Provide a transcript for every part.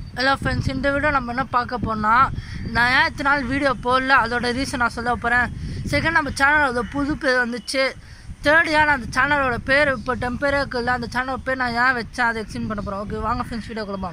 hello friends இந்த video நம்ம என்ன பார்க்க போனால் நான் ஏன் இத்தனை நாள் வீடியோ போடல அதோட ரீசன் நான் சொல்ல போகிறேன் செகண்ட் நம்ம சேனலோட புது பேர் வந்துச்சு தேர்ட் ஏன் அந்த சேனலோட பேர் இப்போ டெம்பரேக்கு இல்லை அந்த சேனலோட பேர் நான் ஏன் வச்சேன் அதை எக்ஸ்பிளைன் பண்ண போகிறேன் ஓகே வாங்க ஃப்ரெண்ட்ஸ் வீடியோ கொடுப்போம்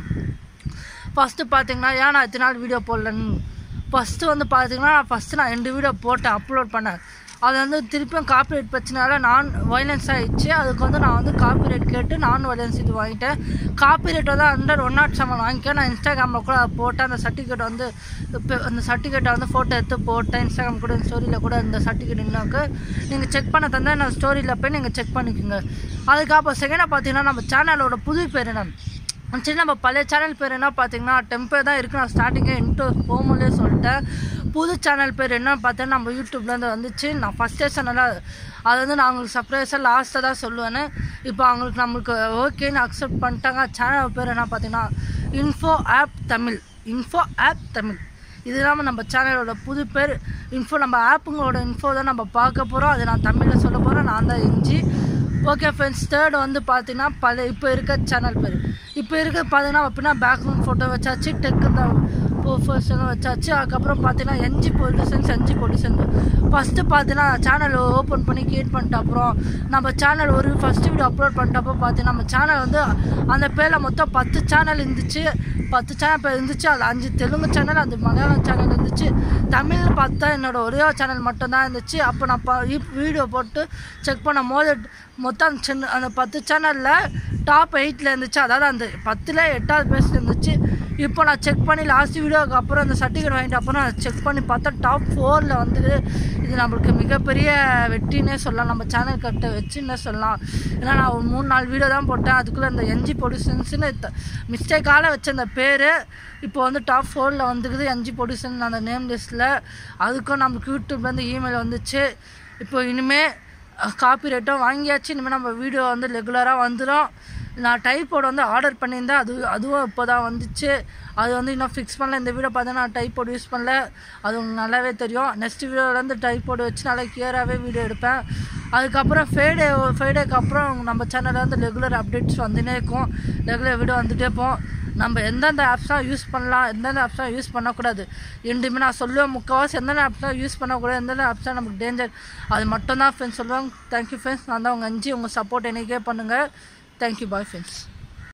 ஃபஸ்ட்டு பார்த்தீங்கன்னா ஏன் நான் இத்தனை நாள் வீடியோ போடலன்னு ஃபஸ்ட்டு வந்து பார்த்தீங்கன்னா நான் ஃபஸ்ட்டு நான் ரெண்டு வீடியோ போட்டேன் அப்லோட் பண்ணேன் அது வந்து திருப்பியும் காப்பிரைட் பிரச்சனையால நான் வைலன்ஸ் ஆகிடுச்சு அதுக்கு வந்து நான் வந்து காப்பிரைட் கேட்டு நான் வைலன்ஸ் இது வாங்கிட்டேன் காப்பிரைட் வந்து அண்டர் ஒன் நாட் செவன் வாங்கிக்க நான் இன்ஸ்டாகிராமில் கூட அதை போட்டேன் அந்த சர்டிஃபிகேட் வந்து இப்போ அந்த சர்டிஃபிகேட்டை வந்து ஃபோட்டோ எடுத்து போட்டேன் இன்ஸ்டாகிராம் கூட ஸ்டோரியில் கூட இந்த சர்டிஃபிகேட் இருந்தாக்கு நீங்கள் செக் பண்ண தந்தால் நான் ஸ்டோரியில் போய் நீங்கள் செக் பண்ணிக்கோங்க அதுக்கப்புறம் செகண்டாக பார்த்தீங்கன்னா நம்ம சேனலோட புது பேர் என்ன சரி நம்ம பழைய சேனல் பேர் என்ன பார்த்தீங்கன்னா டெம்பே தான் இருக்குது நான் ஸ்டார்டிங்கே இன்ட்டு ஹோம்லேயே சொல்லிட்டேன் புது சேனல் பேர் என்னன்னு பார்த்தேன்னா நம்ம யூடியூப்லேருந்து வந்துச்சு நான் ஃபஸ்ட்டே சொன்னல அது வந்து நான் அவங்களுக்கு சர்ப்ரைஸாக லாஸ்ட்டாக தான் சொல்லுவேன்னு இப்போ அவங்களுக்கு நம்மளுக்கு ஓகேன்னு அக்செப்ட் பண்ணிட்டாங்க சேனல் பேர் என்ன பார்த்தீங்கன்னா info app Tamil info app Tamil இது இல்லாமல் நம்ம சேனலோட புது பேர் இன்ஃபோ நம்ம ஆப்புங்களோட இன்ஃபோ தான் நம்ம பார்க்க போகிறோம் அதை நான் தமிழில் சொல்ல போகிறேன் நான் தான் இஞ்சி ஓகே ஃப்ரெண்ட்ஸ் தேர்ட் வந்து பார்த்தீங்கன்னா பழைய இப்போ இருக்க சேனல் பேர் இப்போ இருக்க பார்த்தீங்கன்னா அப்படின்னா பேக்ரவுண்ட் ஃபோட்டோ வச்சாச்சு டெக் தான் ஃபோட்டோஸ்லாம் வச்சாச்சு அதுக்கப்புறம் பார்த்தீங்கன்னா NG productions NG production first பார்த்தீங்கன்னா சேனல் ஓப்பன் பண்ணி கிரியேட் பண்ணிட்ட அப்புறம் நம்ம சேனல் ஒரு ஃபஸ்ட்டு வீடியோ அப்லோட் பண்ணிட்டப்போ பார்த்தீங்கன்னா நம்ம சேனல் வந்து அந்த பேரில் மொத்தம் பத்து சேனல் இருந்துச்சு பத்து சேனல் பேர் இருந்துச்சு அதில் அஞ்சு தெலுங்கு சேனல் அந்த மலையாளம் சேனல் இருந்துச்சு தமிழ்னு பார்த்தா என்னோட ஒரே சேனல் மட்டும்தான் இருந்துச்சு அப்போ நான் ப வீடியோ போட்டு செக் பண்ணும் போது மொத்தம் அந்த சின்ன அந்த பத்து சேனலில் டாப் எயிட்டில் இருந்துச்சு அதாவது அந்த பத்தில் எட்டாவது பேஸ் இருந்துச்சு இப்போ நான் செக் பண்ணி லாஸ்ட் வீடியோவுக்கு அப்புறம் அந்த சர்டிஃபிகேட் வாங்கிட்டு அப்புறம் நான் செக் பண்ணி பார்த்தா டாப் ஃபோரில் வந்துட்டு இது நம்மளுக்கு மிகப்பெரிய வெற்றினே சொல்லலாம் நம்ம சேனல் கட்ட வச்சுன்னே சொல்லலாம் ஏன்னா நான் ஒரு மூணு நாலு வீடியோ தான் போட்டேன் அதுக்குள்ளே இந்த என்ஜி ப்ரொடியூஷன்ஸ்னு மிஸ்டேக்கால வச்ச அந்த பேர் இப்போ வந்து டாப் ஃபோரில் வந்துக்குது என்ஜி ப்ரொடியூஷன் அந்த நேம் லிஸ்ட்டில் அதுக்கும் நம்மளுக்கு யூடியூப்லேருந்து இமெயில் வந்துச்சு இப்போ இனிமேல் காப்பி ரேட்டும் வாங்கியாச்சு இனிமேல் நம்ம வீடியோ வந்து ரெகுலராக வந்துடும் நான் டைப்போட வந்து ஆர்டர் பண்ணியிருந்தேன் அது அதுவும் இப்போ தான் வந்துச்சு அது வந்து இன்னும் ஃபிக்ஸ் பண்ணல இந்த வீடியோ பார்த்தா நான் டைப்போடு யூஸ் பண்ணல அது உங்களுக்கு நல்லாவே தெரியும் நெக்ஸ்ட் வீடியோலேருந்து டைப்போடு வச்சு நல்லா கிளியராகவே வீடியோ எடுப்பேன் அதுக்கப்புறம் ஃபேடே ஃபேடேக்கு அப்புறம் நம்ம சேனலில் வந்து ரெகுலர் அப்டேட்ஸ் வந்துனே இருக்கும் ரெகுலர் வீடியோ வந்துட்டே இருப்போம் நம்ம எந்தெந்த ஆப்ஸ்லாம் யூஸ் பண்ணலாம் எந்தெந்த ஆப்ஸ்லாம் யூஸ் பண்ணக்கூடாது ரெண்டுமே நான் சொல்லுவேன் முக்கால்வாசி எந்தெந்த ஆப்ஸ்லாம் யூஸ் பண்ணக்கூடாது எந்தெந்த ஆப்ஸ்லாம் நமக்கு டேஞ்சர் அது மட்டும் தான் ஃப்ரெண்ட்ஸ் சொல்லுவாங்க தேங்க்யூ ஃப்ரெண்ட்ஸ் நான் தான் உங்கள் அஞ்சு உங்கள் சப்போர்ட் எனக்கே பண்ணுங்கள் தேங்க்யூ பாய் ஃப்ரெண்ட்ஸ்